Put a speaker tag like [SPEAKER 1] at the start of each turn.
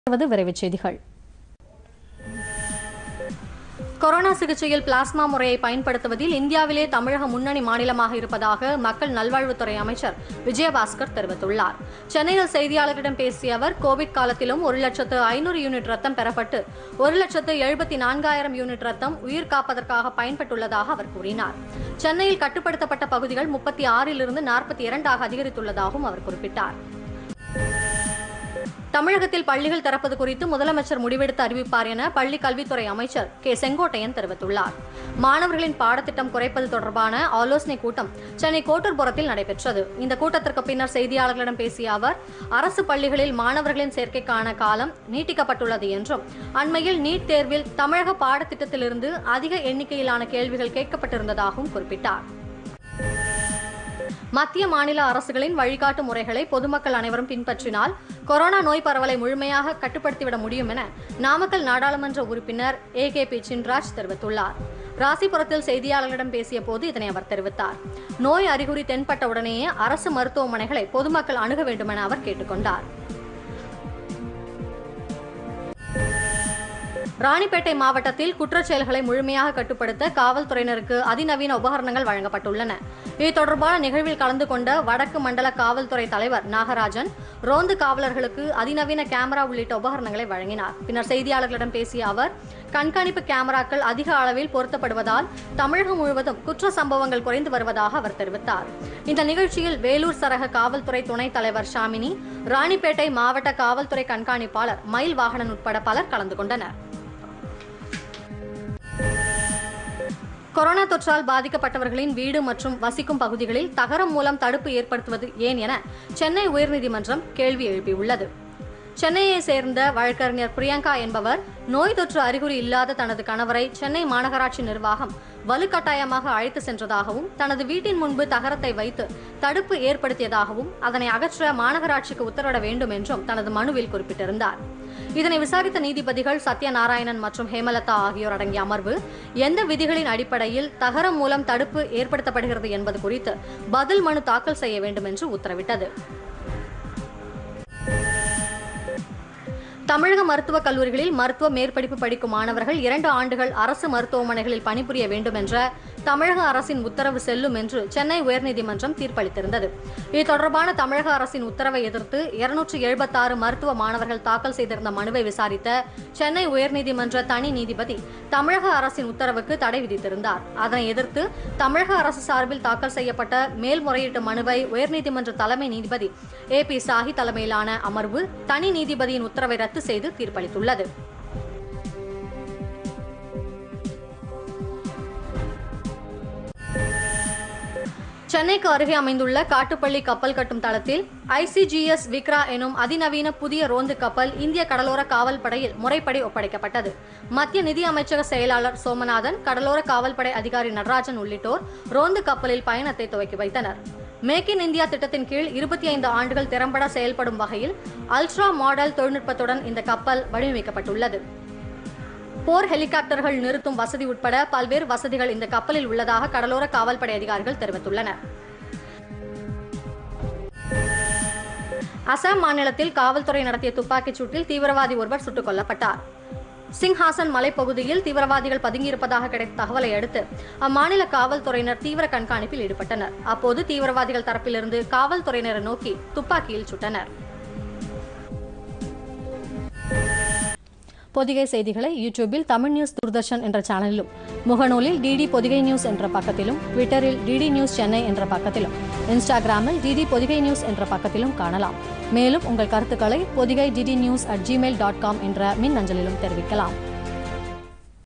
[SPEAKER 1] வருவது விரைவுச் செய்திகள்
[SPEAKER 2] கொரோனா சிகிச்சையில் பிளாஸ்மா முறையை பயன்படுத்துவதில் இந்தியாவிலே தமிழகம் முன்னணி மாநிலமாக இருப்பதாக மக்கள் நல்வாழ்வுத்துறை அமைச்சர் விஜயபாஸ்கர் தெரிவித்துள்ளார் சென்னையில் செய்தியாளர்களிடம் பேசிய அவர் கோவிட் காலத்திலும் ஒரு லட்சத்து ஐநூறு யூனிட் ரத்தம் பெறப்பட்டு ஒரு லட்சத்து எழுபத்தி நான்காயிரம் யூனிட் ரத்தம் உயிர் காப்பதற்காக பயன்பட்டுள்ளதாக அவர் கூறினார் சென்னையில் கட்டுப்படுத்தப்பட்ட பகுதிகள் முப்பத்தி ஆறிலிருந்து நாற்பத்தி இரண்டாக அதிகரித்துள்ளதாகவும் அவர் குறிப்பிட்டார் தமிழகத்தில் பள்ளிகள் திறப்பது குறித்து முதலமைச்சர் முடிவெடுத்து அறிவிப்பார் என பள்ளி கல்வித்துறை அமைச்சர் கே செங்கோட்டையன் தெரிவித்துள்ளார் மாணவர்களின் பாடத்திட்டம் குறைப்பது தொடர்பான ஆலோசனைக் கூட்டம் சென்னை கோட்டூர்புரத்தில் நடைபெற்றது இந்த கூட்டத்திற்கு பின்னர் செய்தியாளர்களிடம் பேசிய அவர் அரசு பள்ளிகளில் மாணவர்களின் சேர்க்கைக்கான காலம் நீட்டிக்கப்பட்டுள்ளது என்றும் அண்மையில் நீட் தேர்வில் தமிழக பாடத்திட்டத்திலிருந்து அதிக எண்ணிக்கையிலான கேள்விகள் கேட்கப்பட்டிருந்ததாகவும் குறிப்பிட்டார் மத்திய மாநில அரசுகளின் வழிகாட்டு முறைகளை பொதுமக்கள் அனைவரும் பின்பற்றினால் கொரோனா நோய் பரவலை முழுமையாக கட்டுப்படுத்திவிட முடியும் என நாமக்கல் நாடாளுமன்ற உறுப்பினர் ஏ கே பி சின்ராஜ் தெரிவித்துள்ளார் ராசிபுரத்தில் செய்தியாளர்களிடம் பேசிய போது இதனை அவர் தெரிவித்தார் நோய் அறிகுறி தென்பட்ட உடனேயே அரசு மருத்துவமனைகளை பொதுமக்கள் அணுக வேண்டும் என அவர் கேட்டுக்கொண்டார் ராணிப்பேட்டை மாவட்டத்தில் குற்றச் செயல்களை முழுமையாக கட்டுப்படுத்த காவல்துறையினருக்கு அதிநவீன உபகரணங்கள் வழங்கப்பட்டுள்ளன இது தொடர்பான நிகழ்வில் கலந்து கொண்ட வடக்கு மண்டல காவல்துறை தலைவர் நாகராஜன் ரோந்து காவலர்களுக்கு அதிநவீன கேமரா உள்ளிட்ட உபகரணங்களை வழங்கினார் பின்னர் செய்தியாளர்களிடம் பேசிய அவர் கண்காணிப்பு கேமராக்கள் அதிக அளவில் பொருத்தப்படுவதால் தமிழகம் முழுவதும் குற்ற சம்பவங்கள் குறைந்து வருவதாக அவர் தெரிவித்தார் இந்த நிகழ்ச்சியில் வேலூர் சரக காவல்துறை துணைத் தலைவர் ஷாமினி ராணிப்பேட்டை மாவட்ட காவல்துறை கண்காணிப்பாளர் மயில் வாகனன் உட்பட பலர் கலந்து கொண்டனர் கொரோனா தொற்றால் பாதிக்கப்பட்டவர்களின் வீடு மற்றும் வசிக்கும் பகுதிகளில் தகரம் மூலம் தடுப்பு ஏற்படுத்துவது ஏன் என சென்னை உயர்நீதிமன்றம் கேள்வி எழுப்பியுள்ளது சென்னையை சேர்ந்த வழக்கறிஞர் பிரியங்கா என்பவர் நோய் தொற்று அறிகுறி இல்லாத தனது கணவரை சென்னை மாநகராட்சி நிர்வாகம் வலுக்கட்டாயமாக அழைத்து சென்றதாகவும் தனது வீட்டின் முன்பு தகரத்தை வைத்து தடுப்பு ஏற்படுத்தியதாகவும் அதனை அகற்ற மாநகராட்சிக்கு உத்தரவிட வேண்டும் என்றும் தனது மனுவில் குறிப்பிட்டிருந்தார் இதனை விசாரித்த நீதிபதிகள் சத்யநாராயணன் மற்றும் ஹேமலதா ஆகியோர் அடங்கிய அமர்வு எந்த விதிகளின் அடிப்படையில் தகரம் மூலம் தடுப்பு ஏற்படுத்தப்படுகிறது என்பது குறித்து பதில் மனு தாக்கல் செய்ய வேண்டும் என்று உத்தரவிட்டது தமிழக மருத்துவக் கல்லூரிகளில் மருத்துவ மேற்படிப்பு படிக்கும் மாணவர்கள் இரண்டு ஆண்டுகள் அரசு மருத்துவமனைகளில் பணிபுரிய வேண்டும் என்ற தமிழக அரசின் உத்தரவு செல்லும் என்று சென்னை உயர்நீதிமன்றம் தீர்ப்பளித்திருந்தது இது தொடர்பான தமிழக அரசின் உத்தரவை எதிர்த்து இருநூற்று எழுபத்தாறு மருத்துவ மாணவர்கள் தாக்கல் செய்திருந்த மனுவை விசாரித்த சென்னை உயர்நீதிமன்ற தனி நீதிபதி தமிழக அரசின் உத்தரவுக்கு தடை விதித்திருந்தார் அதனை எதிர்த்து தமிழக அரசு சார்பில் தாக்கல் செய்யப்பட்ட மேல்முறையீட்டு மனுவை உயர்நீதிமன்ற தலைமை நீதிபதி ஏ பி சாஹி தலைமையிலான அமர்வு தனி நீதிபதியின் உத்தரவை ரத்து செய்து தீர்ப்பளித்துள்ளது சென்னைக்கு அருகே அமைந்துள்ள காட்டுப்பள்ளி கப்பல் கட்டும் தளத்தில் ஐசிஜிஎஸ் விக்ரா எனும் அதிநவீன புதிய ரோந்து கப்பல் இந்திய கடலோர காவல் படையில் முறைப்படி ஒப்படைக்கப்பட்டது மத்திய நிதி அமைச்சக செயலாளர் சோமநாதன் கடலோர காவல்படை அதிகாரி நடராஜன் உள்ளிட்டோர் ரோந்து கப்பலில் பயணத்தை துவக்கி வைத்தனர் மேக் இன் இந்தியா திட்டத்தின் கீழ் இருபத்தி ஐந்து ஆண்டுகள் திறம்பட செயல்படும் வகையில் அல்ட்ரா மாடல் தொழில்நுட்பத்துடன் இந்த கப்பல் வடிவமைக்கப்பட்டுள்ளது போர் ஹெலிகாப்டர்கள் நிறுத்தும் வசதி உட்பட பல்வேறு வசதிகள் இந்த கப்பலில் உள்ளதாக கடலோர காவல்படை அதிகாரிகள் தெரிவித்துள்ளனர் அசாம் மாநிலத்தில் காவல்துறை நடத்திய துப்பாக்கிச் சூட்டில் தீவிரவாதி ஒருவர் சுட்டுக் கொல்லப்பட்டார் சிங்ஹாசன் மலைப்பகுதியில் தீவிரவாதிகள் பதுங்கியிருப்பதாக கிடைத்த தகவலை அடுத்து அம்மாநில காவல்துறையினர் தீவிர கண்காணிப்பில் ஈடுபட்டனர் அப்போது தீவிரவாதிகள் தரப்பிலிருந்து காவல்துறையினரை நோக்கி துப்பாக்கியில் சுட்டனர்
[SPEAKER 1] பொதிகை செய்திகளை யூடியூபில் தமிழ் நியூஸ் தூர்தர்ஷன் என்ற சேனலிலும் முகநூலில் டிடி பொதிகை நியூஸ் என்ற பக்கத்திலும் ட்விட்டரில் டிடி நியூஸ் சென்னை என்ற பக்கத்திலும் இன்ஸ்டாகிராமில் டிடி பொதிகை நியூஸ் என்ற பக்கத்திலும் காணலாம் மேலும் உங்கள் கருத்துக்களை Podhigai DD news at Gmail dot com என்ற மின் அஞ்சலிலும் தெரிவிக்கலாம்